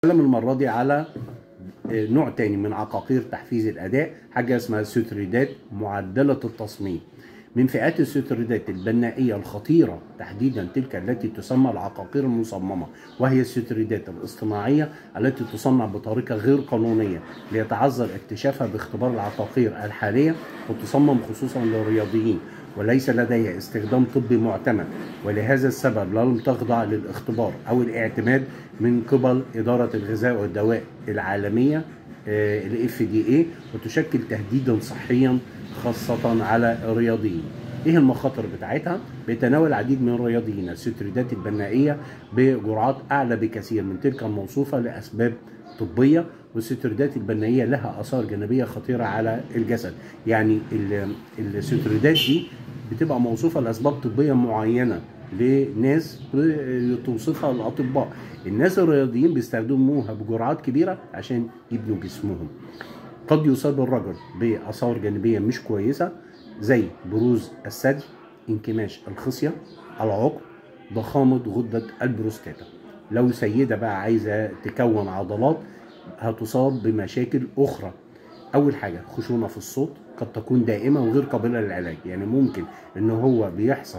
نتكلم المره دي على نوع تاني من عقاقير تحفيز الاداء حاجه اسمها ستريدات معدله التصميم من فئات الستريدات البنائيه الخطيره تحديدا تلك التي تسمى العقاقير المصممه وهي الستريدات الاصطناعيه التي تصنع بطريقه غير قانونيه ليتعذر اكتشافها باختبار العقاقير الحاليه وتصمم خصوصا للرياضيين وليس لديها استخدام طبي معتمد ولهذا السبب لم تخضع للاختبار او الاعتماد من قبل اداره الغذاء والدواء العالميه الاف دي اي وتشكل تهديدا صحيا خاصه على الرياضيين. ايه المخاطر بتاعتها؟ بيتناول العديد من الرياضيين الستريدات البنائيه بجرعات اعلى بكثير من تلك الموصوفه لاسباب طبيه والستريدات البنائيه لها اثار جانبيه خطيره على الجسد يعني الستريدات دي بتبقى موصوفه لاسباب طبيه معينه لناس توصفها الاطباء الناس الرياضيين بيستخدموها بجرعات كبيره عشان يبنوا جسمهم قد يصاب الرجل باثار جانبيه مش كويسه زي بروز الثدي انكماش الخصيه العقم ضخامه غده البروستاتا لو سيده بقى عايزه تكون عضلات هتصاب بمشاكل اخرى اول حاجه خشونه في الصوت قد تكون دائمه وغير قابله للعلاج يعني ممكن ان هو بيحصل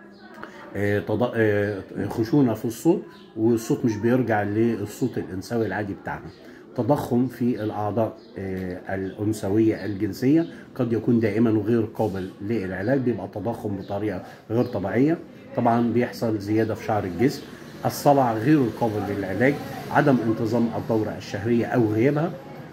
خشونه في الصوت والصوت مش بيرجع للصوت الانثوي العادي بتاعنا تضخم في الاعضاء الانثويه الجنسيه قد يكون دائما وغير قابل للعلاج بيبقى تضخم بطريقه غير طبيعيه طبعا بيحصل زياده في شعر الجسم الصلع غير القابل للعلاج عدم انتظام الدوره الشهريه او غيابها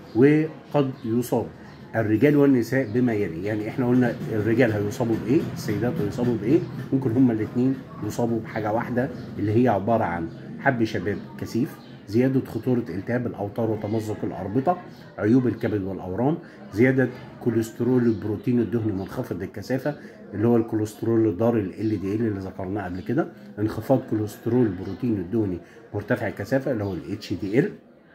وقد يصاب الرجال والنساء بما يلي يعني احنا قلنا الرجال هيصابوا بايه السيدات هيصابوا بايه ممكن هما الاثنين يصابوا بحاجه واحده اللي هي عباره عن حب شباب كثيف زيادة خطورة التهاب الأوتار وتمزق الأربطة عيوب الكبد والأورام زيادة كوليسترول البروتين الدهني منخفض الكثافة اللي هو الكوليسترول الضار ال LDL اللي ذكرناه قبل كده انخفاض كوليسترول البروتين الدهني مرتفع الكثافة اللي هو ال HDL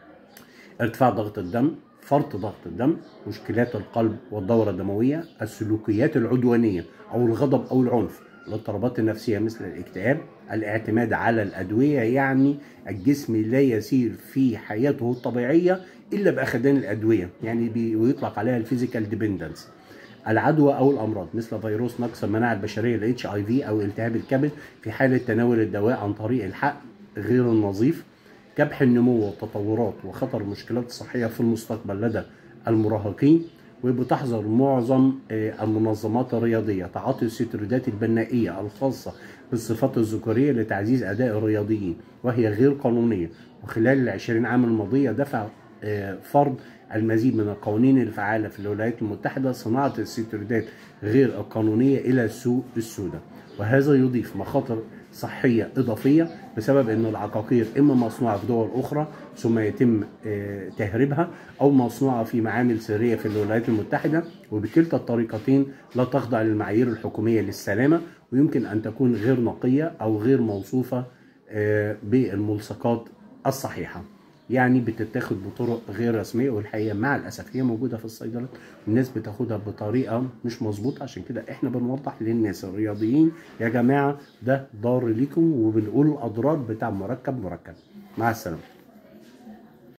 ارتفاع ضغط الدم فرط ضغط الدم مشكلات القلب والدورة الدموية السلوكيات العدوانية أو الغضب أو العنف الاضطرابات النفسية مثل الاكتئاب الاعتماد على الأدوية يعني الجسم لا يسير في حياته الطبيعية إلا بأخذان الأدوية يعني بيطلق عليها الفيزيكال ديبندنس العدوى أو الأمراض مثل فيروس نقص المناعة البشرية ال HIV أو التهاب الكبد في حالة تناول الدواء عن طريق الحقن غير النظيف كبح النمو والتطورات وخطر المشكلات الصحية في المستقبل لدى المراهقين وبتحظر معظم المنظمات الرياضية تعاطي الستريدات البنائية الخاصة بالصفات الذكورية لتعزيز أداء الرياضيين وهي غير قانونية وخلال العشرين عام الماضية دفع فرض المزيد من القوانين الفعالة في الولايات المتحدة صناعة الستريدات غير القانونية إلى السوق السوداء وهذا يضيف مخاطر صحية إضافية بسبب أن العقاقير إما مصنوعة في دول أخرى ثم يتم تهريبها أو مصنوعة في معامل سرية في الولايات المتحدة وبكلتا الطريقتين لا تخضع للمعايير الحكومية للسلامة ويمكن أن تكون غير نقية أو غير موصوفة بالملصقات الصحيحة يعني بتتاخد بطرق غير رسميه والحقيقه مع الاسف هي موجوده في الصيدلات والناس بتاخدها بطريقه مش مظبوطه عشان كده احنا بنوضح للناس الرياضيين يا جماعه ده ضار ليكم وبنقول الاضرار بتاع مركب مركب مع السلامه